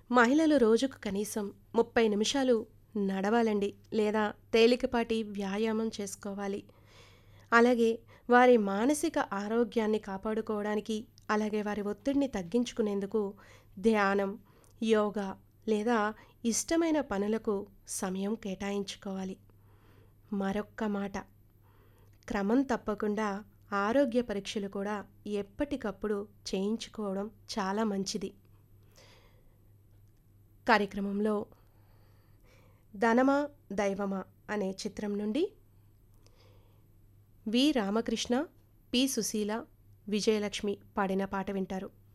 మహిళలు రోజుకు కనీసం ముప్పై నిమిషాలు నడవాలండి లేదా తేలికపాటి వ్యాయామం చేసుకోవాలి అలాగే వారి మానసిక ఆరోగ్యాన్ని కాపాడుకోవడానికి అలాగే వారి ఒత్తిడిని తగ్గించుకునేందుకు ధ్యానం యోగా లేదా ఇష్టమైన పనులకు సమయం కేటాయించుకోవాలి మరొక్క మాట క్రమం తప్పకుండా ఆరోగ్య పరీక్షలు కూడా ఎప్పటికప్పుడు చేయించుకోవడం చాలా మంచిది కార్యక్రమంలో ధనమా దైవమా అనే చిత్రం నుండి వి రామకృష్ణ పి సుశీల విజయలక్ష్మి పాడిన పాట వింటారు